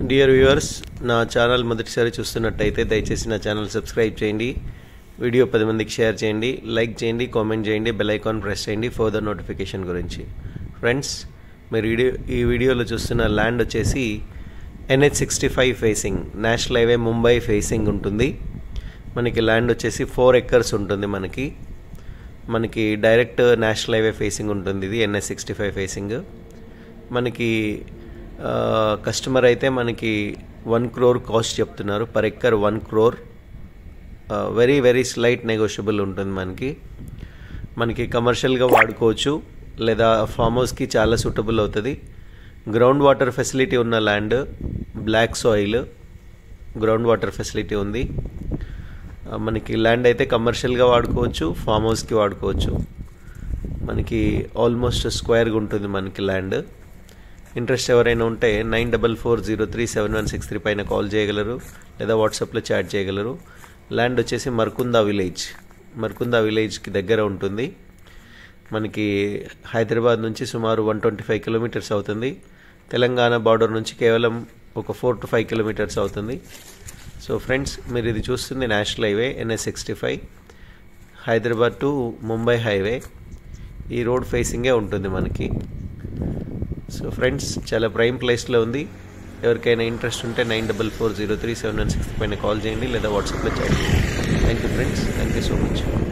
dear viewers నా channel మొదటిసారి చూస్తున్నట్టయితే దయచేసి నా ఛానల్ సబ్స్క్రైబ్ చేయండి వీడియో పది మందికి షేర్ చేయండి లైక్ చేయండి కామెంట్ చేయండి బెల్ ఐకాన్ ప్రెస్ చేయండి ఫర్దర్ నోటిఫికేషన్ గురించి ఫ్రెండ్స్ మీరు వీడియో ఈ వీడియోలో చూస్తున్న ల్యాండ్ వచ్చేసి NH sixty five facing national highway Mumbai facing ఉంటుంది మనకి ల్యాండ్ వచ్చేసి ఫోర్ ఎక్కర్స్ ఉంటుంది మనకి మనకి డైరెక్ట్ నేషనల్ హైవే ఫేసింగ్ ఉంటుంది ఇది ఎన్ఎస్ సిక్స్టీ ఫైవ్ ఫేసింగ్ మనకి కస్టమర్ అయితే మనకి వన్ క్రోర్ కాస్ట్ చెప్తున్నారు per acre one crore very very slight negotiable ఉంటుంది మనకి మనకి కమర్షియల్గా వాడుకోవచ్చు లేదా ఫామ్ హౌస్కి చాలా సూటబుల్ అవుతుంది గ్రౌండ్ వాటర్ ఫెసిలిటీ ఉన్న land black soil ground water facility ఉంది మనకి ల్యాండ్ అయితే కమర్షియల్గా వాడుకోవచ్చు ఫామ్ హౌస్కి వాడుకోవచ్చు మనకి ఆల్మోస్ట్ స్క్వేర్గా ఉంటుంది మనకి ల్యాండ్ ఇంట్రెస్ట్ ఎవరైనా ఉంటే nine double four zero three seven one six three పైన కాల్ చేయగలరు లేదా వాట్సాప్లో చాట్ చేయగలరు ల్యాండ్ వచ్చేసి మర్కుందా విలేజ్ మర్కుందా విలేజ్కి దగ్గర ఉంటుంది మనకి హైదరాబాద్ నుంచి సుమారు వన్ ట్వంటీ ఫైవ్ కిలోమీటర్స్ అవుతుంది తెలంగాణ బార్డర్ నుంచి కేవలం ఒక ఫోర్ టు ఫైవ్ కిలోమీటర్స్ అవుతుంది సో ఫ్రెండ్స్ మీరు ఇది చూస్తుంది national highway NS sixty five Hyderabad to Mumbai highway ఈ రోడ్ ఫేసింగే ఉంటుంది మనకి సో ఫ్రెండ్స్ చాలా ప్రైమ్ ప్లేస్లో ఉంది ఎవరికైనా ఇంట్రెస్ట్ ఉంటే nine double four zero three seven one six పైన కాల్ చేయండి లేదా వాట్సాప్లో చాట్ చేయండి thank you friends thank you so much